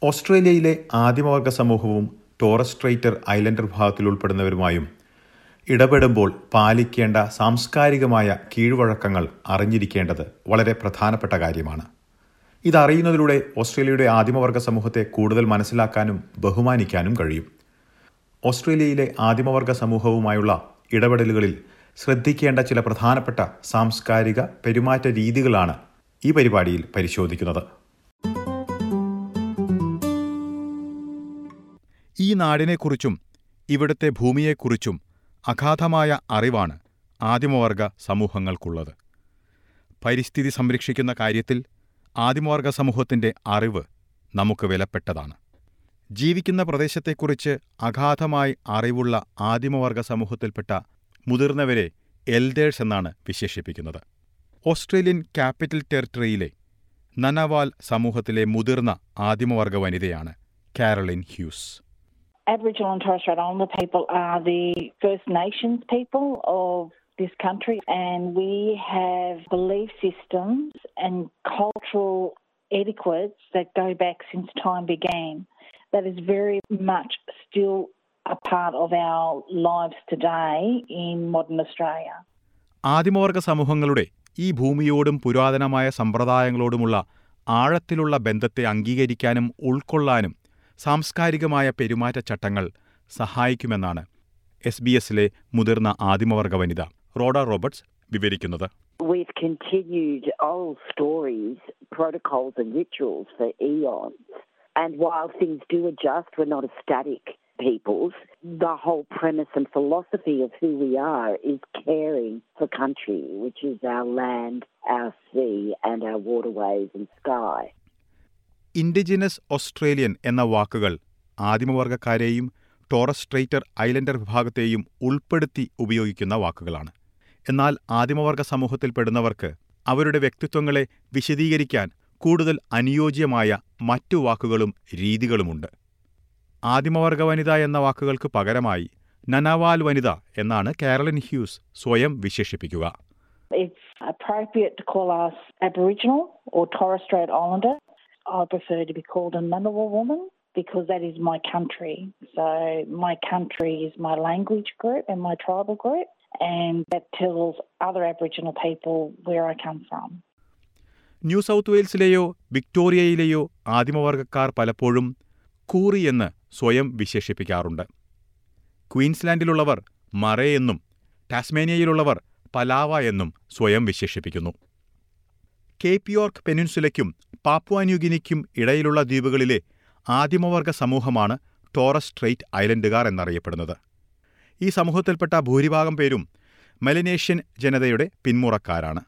ഓസ്ട്രേലിയയിലെ ആദിമവർഗ സമൂഹവും Taurus Strait islander വിഭാഗത്തിൽ ഉൾപ്പെടുന്നവരുമായും ഇടപെടുമ്പോൾ പാലിക്കേണ്ട സാംസ്കാരികമായ കീഴ്വഴക്കങ്ങൾ അറിഞ്ഞിരിക്കേണ്ടത് വളരെ പ്രധാനപ്പെട്ട കാര്യമാണ് ഇതറിയുന്നതിലൂടെ ഓസ്ട്രേലിയയുടെ ആദിമവർഗ സമൂഹത്തെ കൂടുതൽ മനസ്സിലാക്കാനും ബഹുമാനിക്കാനും കഴിയും ഓസ്ട്രേലിയയിലെ ആദിമവർഗ സമൂഹവുമായുള്ള ഇടപെടലുകളിൽ ശ്രദ്ധിക്കേണ്ട ചില പ്രധാനപ്പെട്ട സാംസ്കാരിക പെരുമാറ്റ രീതികളാണ് ഈ പരിപാടിയിൽ പരിശോധിക്കുന്നത് ഈ നാടിനെക്കുറിച്ചും ഇവിടുത്തെ ഭൂമിയെക്കുറിച്ചും അഗാധമായ അറിവാണ് ആദിമവർഗ സമൂഹങ്ങൾക്കുള്ളത് പരിസ്ഥിതി സംരക്ഷിക്കുന്ന കാര്യത്തിൽ ആദിമവർഗ സമൂഹത്തിന്റെ അറിവ് നമുക്ക് വിലപ്പെട്ടതാണ് ജീവിക്കുന്ന പ്രദേശത്തെക്കുറിച്ച് അഗാധമായി അറിവുള്ള ആദിമവർഗ സമൂഹത്തിൽപ്പെട്ട മുതിർന്നവരെ എൽഡേഴ്സ് എന്നാണ് വിശേഷിപ്പിക്കുന്നത് ഓസ്ട്രേലിയൻ ക്യാപിറ്റൽ ടെറിട്ടറിയിലെ നനവാൽ സമൂഹത്തിലെ മുതിർന്ന ആദിമവർഗ വനിതയാണ് Caroline Hughes Aboriginal and Torres Strait Islander people are the First Nations people of this country, and we have belief systems and cultural etiquettes that go back since time began. That is very much still a part of our lives today in modern Australia. ആദിമവർഗ സമൂഹങ്ങളുടെ ഈ ഭൂമിയോടും പുരാതനമായ സമ്പ്രദായങ്ങളോടുമുള്ള ആഴത്തിലുള്ള ബന്ധത്തെ അംഗീകരിക്കാനും ഉൾക്കൊള്ളാനും സാംസ്കാരികമായ പെരുമാറ്റച്ചട്ടങ്ങൾ സഹായിക്കുമെന്നാണ് S B എസിലെ മുതിർന്ന ആദിമവർഗ വനിത റോഡ റോബർട്സ് വിവരിക്കുന്നത് We've continued oral stories, protocols, and rituals for eons. And while things do adjust, we're not a static peoples. The whole premise and philosophy of who we are is caring for country, which is our land, our sea, and our waterways and sky. Indigenous Australian എന്ന വാക്കുകൾ ആദിമവർഗക്കാരെയും Torres Strait Islander വിഭാഗത്തെയും ഉൾപ്പെടുത്തി ഉപയോഗിക്കുന്ന വാക്കുകളാണ് എന്നാൽ ആദിമവർഗ സമൂഹത്തിൽപ്പെടുന്നവർക്ക് അവരുടെ വ്യക്തിത്വങ്ങളെ വിശദീകരിക്കാൻ കൂടുതൽ അനുയോജ്യമായ മറ്റു വാക്കുകളും രീതികളുമുണ്ട് ആദിമവർഗ വനിത എന്ന വാക്കുകൾക്ക് പകരമായി നനവാൽ വനിത എന്നാണ് കാരളിൻ ഹ്യൂസ് സ്വയം വിശേഷിപ്പിക്കുക It's appropriate to call us Aboriginal or Torres Strait Islander. I prefer to be called a Ngunnawal woman because that is my country. So my country is my language group and my tribal group, and that tells other Aboriginal people where I come from. New South വെയിൽസിലെയോ വിക്ടോറിയയിലെയോ ആദിമവർഗക്കാർ പലപ്പോഴും Koori എന്ന് സ്വയം വിശേഷിപ്പിക്കാറുണ്ട് ക്വീൻസ്ലാൻഡിലുള്ളവർ Murray എന്നും ടാസ്മേനിയയിലുള്ളവർ പലാവ എന്നും സ്വയം വിശേഷിപ്പിക്കുന്നു കേപ്പ് യോർക്ക് പെനിൻസുലയ്ക്കും പാപ്പുവാന്യൂഗിനിക്കും ഇടയിലുള്ള ദ്വീപുകളിലെ ആദിമവർഗ സമൂഹമാണ് ടോറസ് സ്ട്രെയിറ്റ് ഐലൻഡുകാർ എന്നറിയപ്പെടുന്നത് ഈ സമൂഹത്തിൽപ്പെട്ട ഭൂരിഭാഗം പേരും മെലനേഷ്യൻ ജനതയുടെ പിന്മുറക്കാരാണ്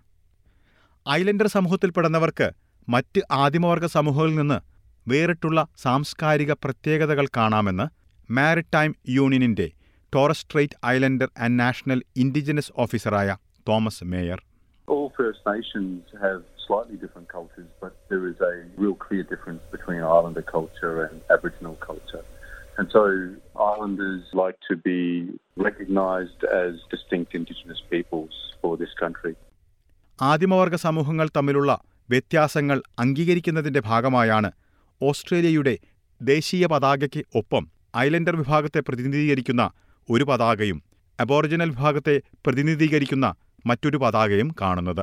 ഐലൻഡർ സമൂഹത്തിൽപ്പെടുന്നവർക്ക് മറ്റ് ആദിമവർഗ സമൂഹങ്ങളിൽ നിന്ന് വേറിട്ടുള്ള സാംസ്കാരിക പ്രത്യേകതകൾ കാണാമെന്ന് മാരിടൈം യൂണിയനിന്റെ Torres Strait Islander and national indigenous ഓഫീസറായ Thomas Mayer All First Nations have slightly different cultures, but there is a real clear difference between Islander culture and Aboriginal culture. And so Islanders like to be recognised as distinct Indigenous peoples for this country. ആദിമവർഗ സമൂഹങ്ങൾ തമ്മിലുള്ള വ്യത്യാസങ്ങൾ അംഗീകരിക്കുന്നതിന്റെ ഭാഗമായാണ് ഓസ്ട്രേലിയയുടെ ദേശീയ പതാകയ്ക്ക് ഒപ്പം islander വിഭാഗത്തെ പ്രതിനിധീകരിക്കുന്ന ഒരു പതാകയും അബോറിജിനൽ വിഭാഗത്തെ പ്രതിനിധീകരിക്കുന്ന മറ്റൊരു പതാകയും കാണുന്നത്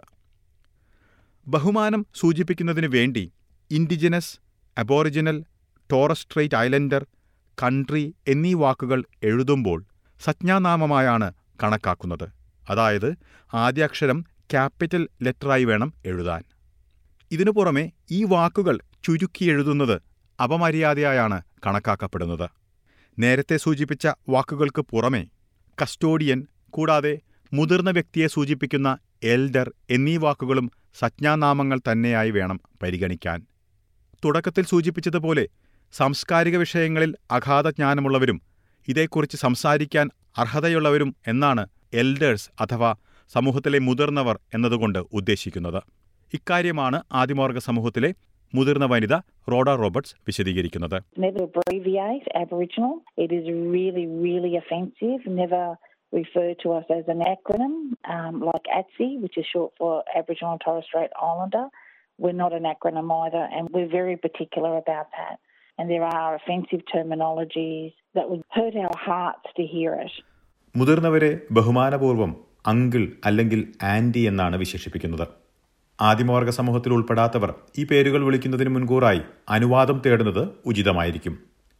ബഹുമാനം സൂചിപ്പിക്കുന്നതിന് വേണ്ടി indigenous Aboriginal Torres Strait Islander country എന്നീ വാക്കുകൾ എഴുതുമ്പോൾ സംജ്ഞാനാമമായാണ് കണക്കാക്കുന്നത് അതായത് ആദ്യാക്ഷരം ക്യാപിറ്റൽ ലെറ്ററായി വേണം എഴുതാൻ ഇതിനു പുറമെ ഈ വാക്കുകൾ ചുരുക്കി എഴുതുന്നത് അപമര്യാദയായാണ് കണക്കാക്കപ്പെടുന്നത് നേരത്തെ സൂചിപ്പിച്ച വാക്കുകൾക്ക് പുറമെ കസ്റ്റോഡിയൻ കൂടാതെ മുതിർന്ന വ്യക്തിയെ സൂചിപ്പിക്കുന്ന എൽഡർ എന്നീ വാക്കുകളും സംജ്ഞാനാമങ്ങൾ തന്നെയായി വേണം പരിഗണിക്കാൻ തുടക്കത്തിൽ സൂചിപ്പിച്ചതുപോലെ സാംസ്കാരിക വിഷയങ്ങളിൽ അഗാധ ജ്ഞാനമുള്ളവരും ഇതേക്കുറിച്ച് സംസാരിക്കാൻ അർഹതയുള്ളവരും എന്നാണ് എൽഡേഴ്സ് അഥവാ സമൂഹത്തിലെ മുതിർന്നവർ എന്നതുകൊണ്ട് ഉദ്ദേശിക്കുന്നത് ഇക്കാര്യമാണ് ആദിമവർഗ സമൂഹത്തിലെ മുതിർന്ന വനിത റോഡ റോബർട്സ് വിശദീകരിക്കുന്നത് Never abbreviate Aboriginal. It is really, really offensive. Never refer to us as an acronym um, like ATSI, which is short for Aboriginal and Torres Strait Islander. We're not an acronym either, and we're very particular about that. and there are offensive terminologies that would hurt our hearts to hear it. മുതിർന്നവരെ ബഹുമാനപൂർവ്വം uncle അല്ലെങ്കിൽ anti എന്നാണ് വിശേഷിപ്പിക്കുന്നത് ആദിമവർഗ സമൂഹത്തിൽ ഉൾപ്പെടാത്തവർ ഈ പേരുകൾ വിളിക്കുന്നതിന് മുൻകൂറായി അനുവാദം തേടുന്നത് ഉചിതമായിരിക്കും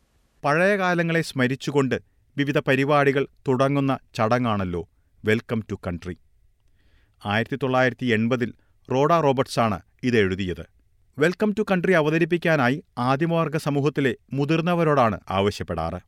പഴയ കാലങ്ങളെ സ്മരിച്ചുകൊണ്ട് വിവിധ പരിപാടികൾ തുടങ്ങുന്ന ചടങ്ങാണല്ലോ വെൽക്കം ടു കൺട്രി ആയിരത്തി തൊള്ളായിരത്തി എൺപതിൽ റോഡ റോബർട്ട്സാണ് ഇത് എഴുതിയത് വെൽക്കം ടു കൺട്രി അവതരിപ്പിക്കാനായി ആദിമവർഗ സമൂഹത്തിലെ മുതിർന്നവരോടാണ് ആവശ്യപ്പെടാറ്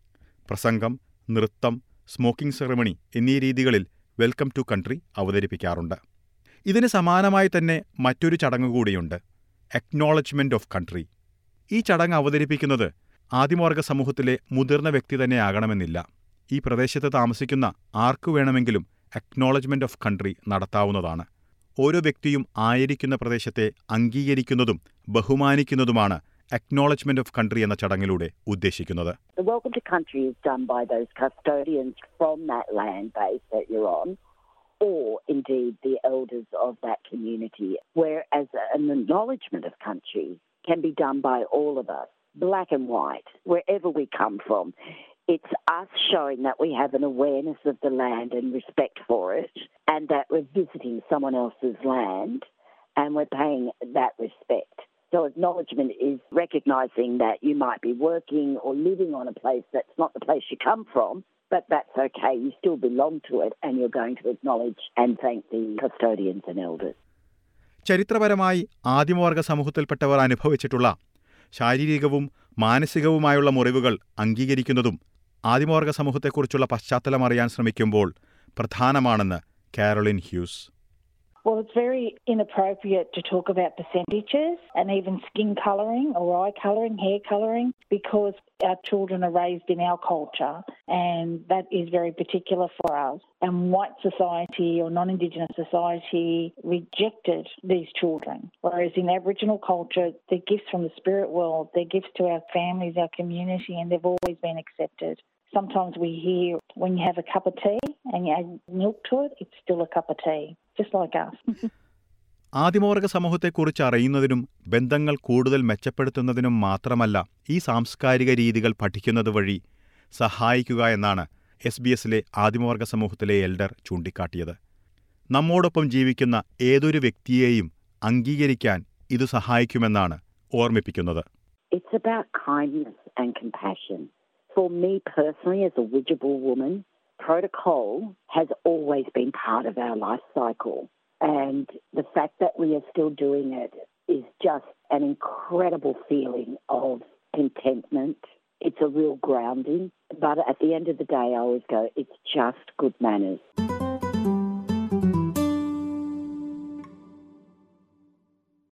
പ്രസംഗം നൃത്തം സ്മോക്കിംഗ് സെറമണി എന്നീ രീതികളിൽ വെൽക്കം ടു കൺട്രി അവതരിപ്പിക്കാറുണ്ട് ഇതിന് സമാനമായി തന്നെ മറ്റൊരു ചടങ്ങ് കൂടിയുണ്ട് അക്നോളജ്മെന്റ് ഓഫ് കൺട്രി ഈ ചടങ്ങ് അവതരിപ്പിക്കുന്നത് ആദിമവർഗ സമൂഹത്തിലെ മുതിർന്ന വ്യക്തി തന്നെയാകണമെന്നില്ല ഈ പ്രദേശത്ത് താമസിക്കുന്ന ആർക്കു വേണമെങ്കിലും അക്നോളജ്മെന്റ് ഓഫ് കൺട്രി നടത്താവുന്നതാണ് ഓരോ വ്യക്തിയും ആയിരിക്കുന്ന പ്രദേശത്തെ അംഗീകരിക്കുന്നതും ബഹുമാനിക്കുന്നതുമാണ് അക്നോളജ്മെന്റ് ഓഫ് കൺട്രി എന്ന ചടങ്ങിലൂടെ ഉദ്ദേശിക്കുന്നത് The welcome to country is done by those custodians from that land base that you're on, or indeed the elders of that community. Whereas an acknowledgement of country can be done by all of us, black and white, wherever we come from. It's us showing that we have an awareness of the land and respect for it, and that we're visiting someone else's land and we're paying that respect. So acknowledgement is recognising that you might be working or living on a place that's not the place you come from, but that's okay. You still belong to it and you're going to acknowledge and thank the custodians and elders. ചരിത്രപരമായി ആദിമവർഗ സമൂഹത്തിൽപ്പെട്ടവർ അനുഭവിച്ചിട്ടുള്ള ശാരീരികവും മാനസികവുമായുള്ള മുറിവുകൾ അംഗീകരിക്കുന്നതും ആദിമവർഗ സമൂഹത്തെക്കുറിച്ചുള്ള പശ്ചാത്തലം അറിയാൻ ശ്രമിക്കുമ്പോൾ പ്രധാനമാണെന്ന് Caroline Hughes Well, it's very inappropriate to talk about percentages and even skin colouring or eye colouring, hair colouring, because our children are raised in our culture and that is very particular for us. And white society or non Indigenous society rejected these children, whereas in Aboriginal culture, they're gifts from the spirit world, they're gifts to our families, our community, and they've always been accepted. Sometimes we hear when you have a cup of tea and you add milk to it, it's still a cup of tea, just like us. ആദിമവർഗ സമൂഹത്തെക്കുറിച്ച് അറിയുന്നതിനും ബന്ധങ്ങൾ കൂടുതൽ മെച്ചപ്പെടുത്തുന്നതിനും മാത്രമല്ല ഈ സാംസ്കാരിക രീതികൾ പഠിക്കുന്നത് വഴി സഹായിക്കുക എന്നാണ് എസ് ബി എസിലെ ആദിമവർഗ സമൂഹത്തിലെ എൽഡർ ചൂണ്ടിക്കാട്ടിയത് നമ്മോടൊപ്പം ജീവിക്കുന്ന ഏതൊരു വ്യക്തിയെയും അംഗീകരിക്കാൻ ഇത് സഹായിക്കുമെന്നാണ് ഓർമ്മിപ്പിക്കുന്നത് It's about kindness and compassion. For me personally, as a Widjabul woman, protocol has always been part of our life cycle. And the fact that we are still doing it is just an incredible feeling of contentment. It's a real grounding. But at the end of the day, I always go, it's just good manners.